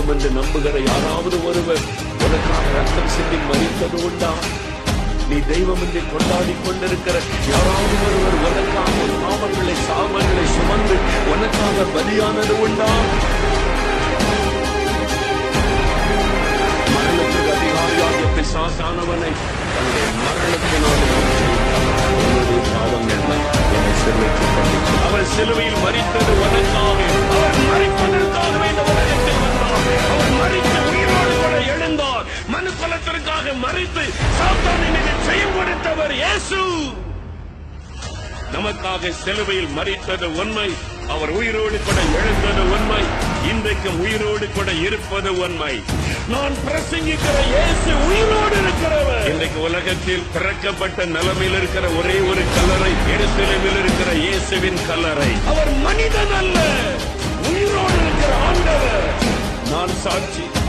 தெய்வம் என்று நம்புகிற யாராவது ஒருவர் உனக்காக ரத்தம் சிந்தி மறித்தது உண்டா நீ தெய்வம் என்று கொண்டாடி கொண்டிருக்கிற யாராவது ஒருவர் உனக்காக பாவங்களை சாபங்களை சுமந்து உனக்காக பலியானது உண்டா மரணத்துக்கு அதிகாரியாகிய பிசாசானவனை தன்னுடைய மரணத்தினாலே அவன் ஜெயித்தான். உன்னுடைய பாவம் என்ன என்னை சிலுவைக்கு கொண்டு அவர் சிலுவையில் மறித்தது உனக்காக அவர் மறிப்பதற்காகவே இந்த உலகத்தில் வந்தார் அவர் மறித்து உயிரோடு கூட எழுந்தார் மனு குலத்திற்காக மறித்து சாத்தானின் மீது ஜெயம் கொடுத்தவர் இயேசு நமக்காக சிலுவையில் மறித்தது உண்மை அவர் உயிரோடு கூட எழுந்தது உண்மை இன்றைக்கும் உயிரோடு கூட இருப்பது உண்மை நான் பிரசங்கிக்கிற இயேசு உயிரோடு இருக்கிறவர் இன்றைக்கு உலகத்தில் பிறக்கப்பட்ட நிலைமையில் இருக்கிற ஒரே ஒரு கல்லறை எருசலேமில் இருக்கிற இயேசுவின் கல்லறை அவர் மனிதன் அல்ல உயிரோடு இருக்கிற ஆண்டவர் நான் சாட்சி